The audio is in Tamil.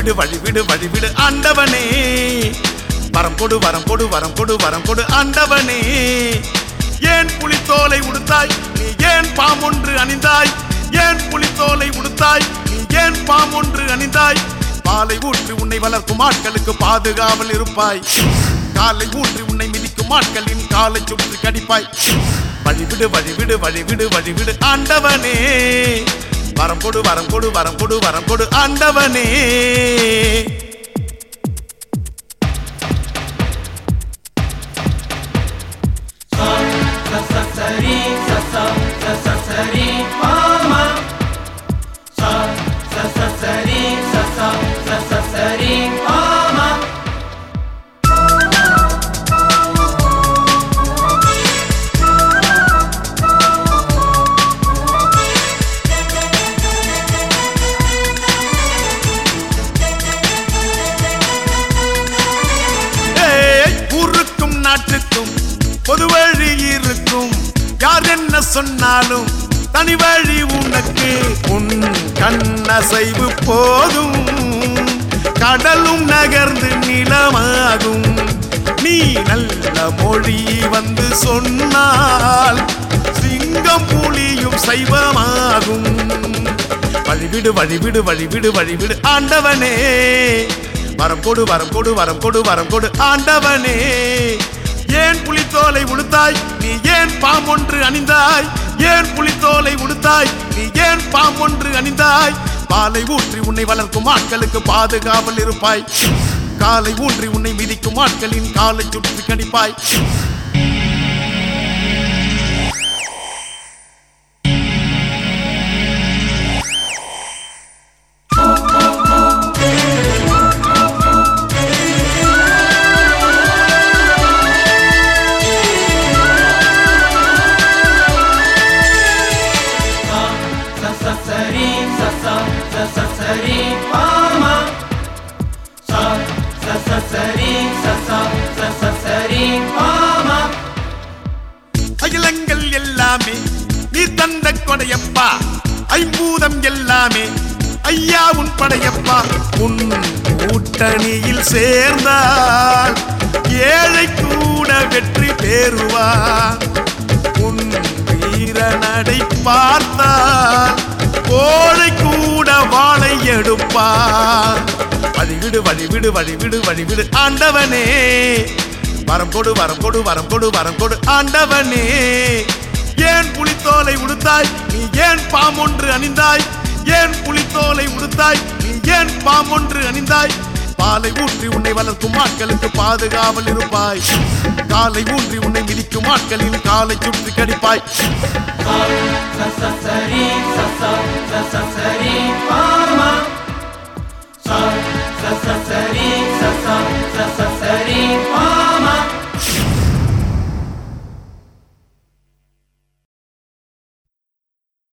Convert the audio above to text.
வழிவிடு வழிவிடு வழிவிடு ஆண்டவனே வரம் கொடு வரம் கொடு வரம் கொடு வரம் கொடு ஆண்டவனே ஏன் புலித்தோலை உடுத்தாய் நீ ஏன் பாம்பொன்று அணிந்தாய் ஏன் புலித்தோலை உடுத்தாய் நீ ஏன் பாம்பொன்று அணிந்தாய் பாலை ஊற்றி உன்னை வளர்க்கும் ஆட்களுக்கு பாதுகாவல் இருப்பாய் காலை ஊற்றி உன்னை மிதிக்கும் ஆட்களின் காலை சுற்றி கடிப்பாய் வழிவிடு வழிவிடு வழிவிடு வழிவிடு ஆண்டவனே வரம் கொடு வரம் கொடு வரம் கொடு வரம் கொடு ஆண்டவனே சரி சசா சச சரி மாமா சா சச சரி சசா சச சரி மாமா ஏய், ஊருக்கும் நாட்டுக்கும் பொது வழி இருக்கும் யார் என்ன சொன்னாலும் தனி வழி உனக்கு உன் கண்ணசைவு போதும் கடலும் நகர்ந்து நிலமாகும் நீ நல்ல மொழி வந்து சொன்னால் சிங்கம் புலியும் சைவமாகும் வழிவிடு வழிவிடு வழிவிடு வழிவிடு ஆண்டவனே வரம் கொடு வரம் கொடு வரம் கொடு வரம் கொடு ஆண்டவனே ஏன் புலித்தோலை உடுத்தாய் நீ ஏன் பாம்பொன்று அணிந்தாய் ஏன் புலித்தோலை உடுத்தாய் நீ ஏன் பாம்பொன்று அணிந்தாய் பாலை ஊற்றி உன்னை வளர்க்கும் ஆட்களுக்கு பாதுகாவல் இருப்பாய் காலை ஊன்றி உன்னை மிதிக்கும் ஆட்களின் காலை சுற்றி கடிப்பாய் சச சரி சசா சச சரி மாமா சா சச சரி சசா சச சரி மாமா அகிலங்கள் எல்லாமே நீ தந்த கொடையப்பா ஐம்பூதம் எல்லாமே ஐயா உன் படையப்பா உன் கூட்டணியில் சேர்ந்தால் ஏழை கூட வெற்றி பெறுவார் உன் வீர நடை பார்த்தால் கோழை கூட வாழை எடுப்பார் வழிவிடு வழிவிடு வழிவிடு வழிவிடு ஆண்டவனே வரம் கொடு வரம் கொடு வரம் கொடு வரம் கொடு ஆண்டவனே ஏன் புலித்தோலை உடுத்தாய் நீ ஏன் பாம்பொன்று அணிந்தாய் ஏன் புலித்தோலை உடுத்தாய் நீ ஏன் பாம்பொன்று அணிந்தாய் பாலை ஊற்றி உன்னை வளர்க்கும் ஆட்களுக்கு பாதுகாவல் இருப்பாய் காலை ஊன்றி உன்னை மிதிக்கும் ஆட்களின் காலை சுற்றி கடிப்பாய் சச சரி சசா சச சரி